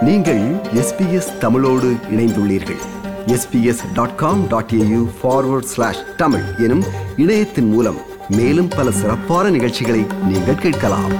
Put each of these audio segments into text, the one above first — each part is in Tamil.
நீங்கள் எஸ்பிஎஸ் தமிழோடு இணைந்துள்ளீர்கள் S B S dot com dot A U forward slash Tamil எனும் இணையத்தின் மூலம் மேலும் பல சிறப்பான நிகழ்ச்சிகளை நீங்கள் கேட்கலாம்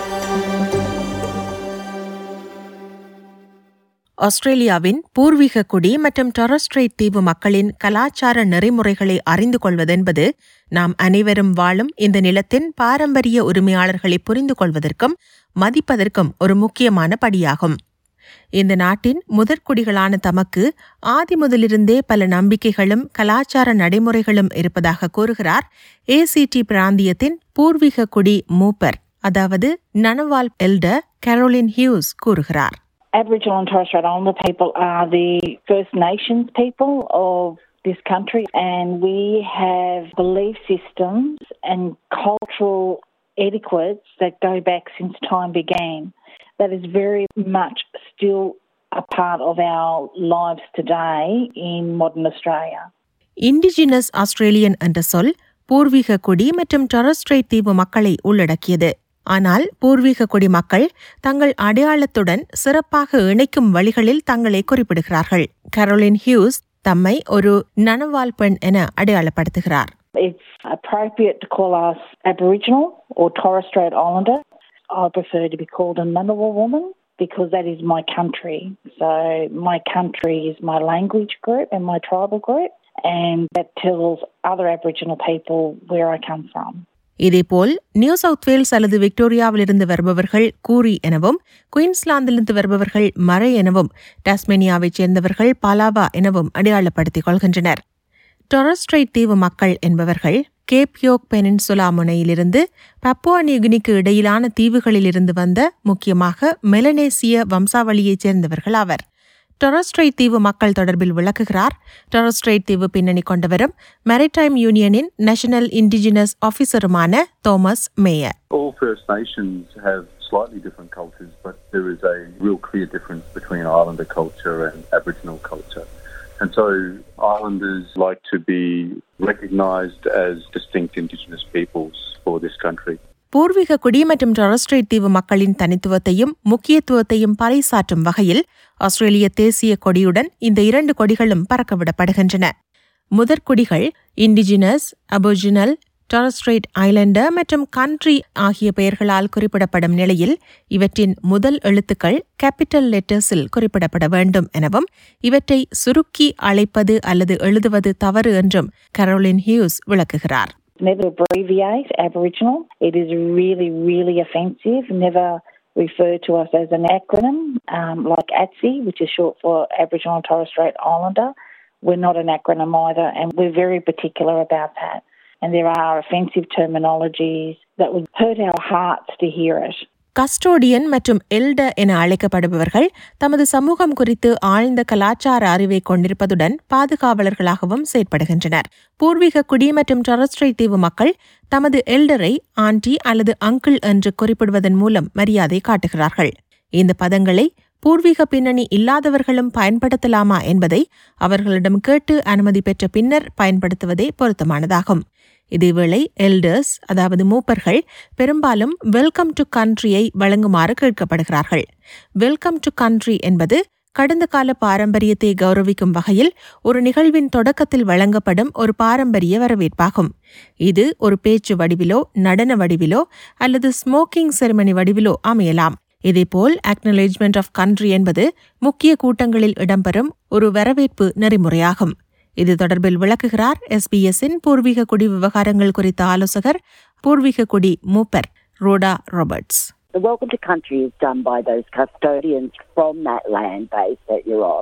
ஆஸ்திரேலியாவின் பூர்வீக குடி மற்றும் டொரஸ்ட்ரைட் தீவு மக்களின் கலாச்சார நெறிமுறைகளை அறிந்து கொள்வதென்பது நாம் அனைவரும் வாழும் இந்த நிலத்தின் பாரம்பரிய உரிமையாளர்களை புரிந்து கொள்வதற்கும் மதிப்பதற்கும் ஒரு முக்கியமான படியாகும் இந்த நாட்டின் முதற்குடிகளான தமக்கு ஆதி முதலிருந்தே பல நம்பிக்கைகளும் கலாச்சார நடைமுறைகளும் இருப்பதாக கூறுகிறார் ஏசிடி பிராந்தியத்தின் பூர்வீக குடி மூப்பர் அதாவது நனவால் எல்டர் கரோலின் ஹியூஸ் கூறுகிறார் Aboriginal and Torres Strait Islander people are the First Nations people of this country, and we have belief systems and cultural etiquettes that go back since time began. That is very much still a part of our lives today in modern Australia. Indigenous Australian என்ற சொல் பூர்வீக குடி மற்றும் டொரஸ்ட்ரைட் தீவு மக்களை உள்ளடக்கியது ஆனால் பூர்வீக குடி மக்கள் தங்கள் அடையாளத்துடன் சிறப்பாக இணைக்கும் வழிகளில் தங்களை குறிப்பிடுகிறார்கள் கரோலின் ஹியூஸ் தம்மை ஒரு நனவால் பெண் என அடையாளப்படுத்துகிறார் It's appropriate to call us Aboriginal or Torres Strait Islander. I prefer to be called a Ngunnawal woman because that is my country. So my country is my language group and my tribal group, and that tells other Aboriginal people where I come from. இதேபோல் நியூ சவுத் வேல்ஸ் அல்லது விக்டோரியாவிலிருந்து வருபவர்கள் கூரி எனவும் குயின்ஸ்லாந்திலிருந்து வருபவர்கள் மறை எனவும் டாஸ்மேனியாவைச் சேர்ந்தவர்கள் பாலாவா எனவும் அடையாளப்படுத்திக் கொள்கின்றனர் டொரஸ்ட்ரைட் தீவு மக்கள் என்பவர்கள் கேப் யோக் பெனின்சுலா முனையிலிருந்து பப்புவா நியூகினிக்கு இடையிலான தீவுகளிலிருந்து வந்த முக்கியமாக மெலனேசிய வம்சாவளியைச் சேர்ந்தவர்கள் ஆவர் டொரஸ்ட்ரைட் தீவு மக்கள் தொடர்பில் விளக்குகிறார் டொரஸ்ட்ரைட் தீவு பின்னணி கொண்டவரும் மெரிடைம் யூனியனின் நேஷனல் இண்டிஜினஸ் ஆபீசருமான Thomas Mayor All First Nations have slightly different cultures, but there is a real clear difference between Islander culture and Aboriginal culture. And so Islanders like to be recognised as distinct Indigenous peoples for this country. பூர்வீக குடி மற்றும் டொரஸ்ட்ரைட் தீவு மக்களின் தனித்துவத்தையும் முக்கியத்துவத்தையும் பறைசாற்றும் வகையில் ஆஸ்திரேலிய தேசிய கொடியுடன் இந்த இரண்டு கொடிகளும் பறக்கவிடப்படுகின்றன முதற்குடிகள் இண்டிஜினஸ் அபோஜினல் டொரஸ்ட்ரைட் ஐலண்டர் மற்றும் கண்ட்ரி ஆகிய பெயர்களால் குறிப்பிடப்படும் நிலையில் இவற்றின் முதல் எழுத்துக்கள் கேபிட்டல் லெட்டர்ஸில் குறிப்பிடப்பட வேண்டும் எனவும் இவற்றை சுருக்கி அழைப்பது அல்லது எழுதுவது தவறு என்றும் கரோலின் ஹியூஸ் விளக்குகிறார் Never abbreviate Aboriginal. It is really, really offensive. Never refer to us as an acronym um, like ATSI, which is short for Aboriginal and Torres Strait Islander. We're not an acronym either, and we're very particular about that. And there are offensive terminologies that would hurt our hearts to hear it. Custodian மற்றும் எல்ட என அழைக்கப்படுபவர்கள் தமது சமூகம் குறித்து ஆழ்ந்த கலாச்சார அறிவை கொண்டிருப்பதுடன் பாதுகாவலர்களாகவும் செயற்படுகின்றனர் பூர்வீக குடி மற்றும் டொரஸ்ட்ரை தீவு மக்கள் தமது எல்டரை ஆண்டி அல்லது அங்கிள் என்று குறிப்பிடுவதன் மூலம் மரியாதை காட்டுகிறார்கள் இந்த பதங்களை பூர்வீக பின்னணி இல்லாதவர்களும் பயன்படுத்தலாமா என்பதை அவர்களிடம் கேட்டு அனுமதி பெற்ற பின்னர் பயன்படுத்துவதே பொருத்தமானதாகும் இதேவேளை எல்டர்ஸ் அதாவது மூப்பர்கள் பெரும்பாலும் வெல்கம் டு கண்ட்ரியை வழங்குமாறு கேட்கப்படுகிறார்கள் வெல்கம் டு கண்ட்ரி என்பது கடந்த கால பாரம்பரியத்தை கௌரவிக்கும் வகையில் ஒரு நிகழ்வின் தொடக்கத்தில் வழங்கப்படும் ஒரு பாரம்பரிய வரவேற்பாகும் இது ஒரு பேச்சு வடிவிலோ நடன வடிவிலோ அல்லது ஸ்மோக்கிங் செரிமனி வடிவிலோ அமையலாம் இதேபோல் அக்னலேஜ்மெண்ட் ஆஃப் கண்ட்ரி என்பது முக்கிய கூட்டங்களில் இடம்பெறும் ஒரு வரவேற்பு நெறிமுறையாகும் இது தொடர்பில் விளக்குகிறார் எஸ்பிஎஸ்ஸின் பூர்வீக குடி விவகாரங்கள் குறித்த ஆலோசகர் பூர்வீக குடி மூப்பர் Rhoda Roberts The welcome to country is done by those custodians from that land base that you're on,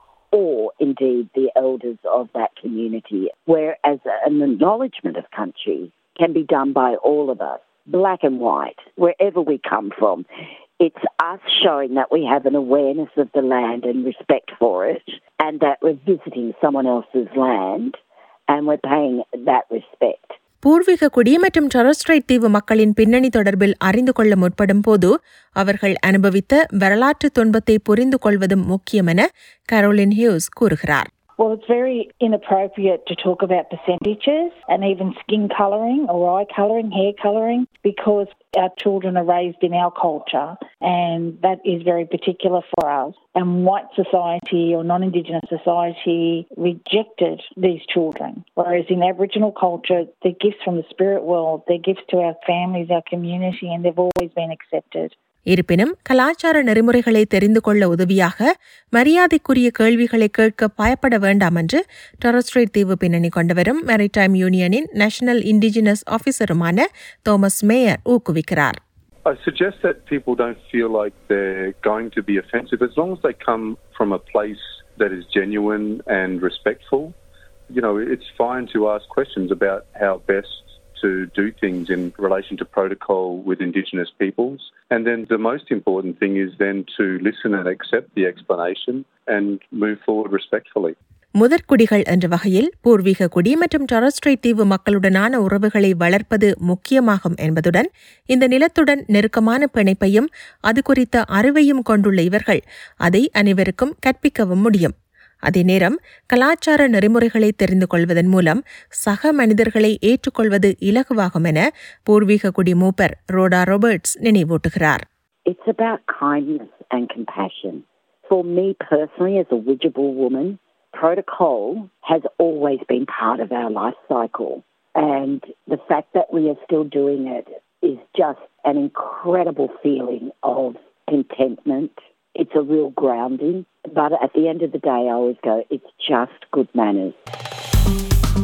or indeed the elders of that community, whereas an acknowledgement of country can be done by all of us, black and white, wherever we come from. It's us showing that we have an awareness of the land and respect for it, and that we're visiting someone else's land and we're paying that respect. பூர்வீக குடி மற்றும் டொரஸ்ட்ரைட் தீவு மக்களின் பின்னணி தொடர்பில் அறிந்து கொள்ள முற்படும் போது அவர்கள் அனுபவித்த வரலாற்று துன்பத்தை புரிந்து கொள்வதும் முக்கியம் என கரோலின் ஹியூஸ் கூறுகிறார் Well, it's very inappropriate to talk about percentages and even skin colouring or eye colouring, hair colouring, because our children are raised in our culture and that is very particular for us. And white society or non Indigenous society rejected these children. Whereas in Aboriginal culture, they're gifts from the spirit world, they're gifts to our families, our community, and they've always been accepted. இருப்பினும் கலாச்சார நெறிமுறைகளை தெரிந்து கொள்ள உதவியாக மரியாதைக்குரிய கேள்விகளை கேட்க பயப்பட வேண்டாம் என்று டொரஸ்ட்ரேட் தீவு பின்னணி கொண்டுவரும் மெரிடைம் யூனியனின் நேஷனல் இண்டிஜினஸ் ஆபீசருமான தோமஸ் மேயர் ஊக்குவிக்கிறார் I suggest that people don't feel like they're going to be offensive as long as they come from a place that is genuine and respectful. You know, it's fine to ask questions about how best to do things in relation to protocol with Indigenous peoples. And then the most important thing is then to listen and accept the explanation and move forward respectfully. முதற்குடிகள் என்ற வகையில் பூர்வீக குடி மற்றும் டொரஸ்ட்ரைட் தீவு மக்களுடனான உறவுகளை வளர்ப்பது முக்கியமாகும் என்பதுடன் இந்த நிலத்துடன் நெருக்கமான பிணைப்பையும் அது குறித்த அறிவையும் கொண்டுள்ள இவர்கள் அதை அனைவருக்கும் கற்பிக்கவும் முடியும் அதே நேரம் கலாச்சார நெறிமுறைகளை தெரிந்து கொள்வதன் மூலம் சக மனிதர்களை ஏற்றுக்கொள்வது இலகுவாகும் என பூர்வீக குடி மூப்பர் ரோடா ரொபர்ட்ஸ் நினைவூட்டுகிறார் It's about kindness and compassion. For me personally, as a Widgeable woman, protocol has always been part of our life cycle. And the fact that we are still doing it is just an incredible feeling of contentment. It's a real grounding. But at the end of the day, I always go, it's just good manners.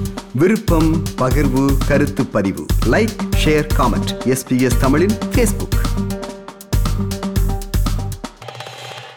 விருப்பம் பகிர்வு கருத்து பதிவு லைக் ஷேர் காமெண்ட் எஸ்பிஎஸ் தமிழின் ஃபேஸ்புக்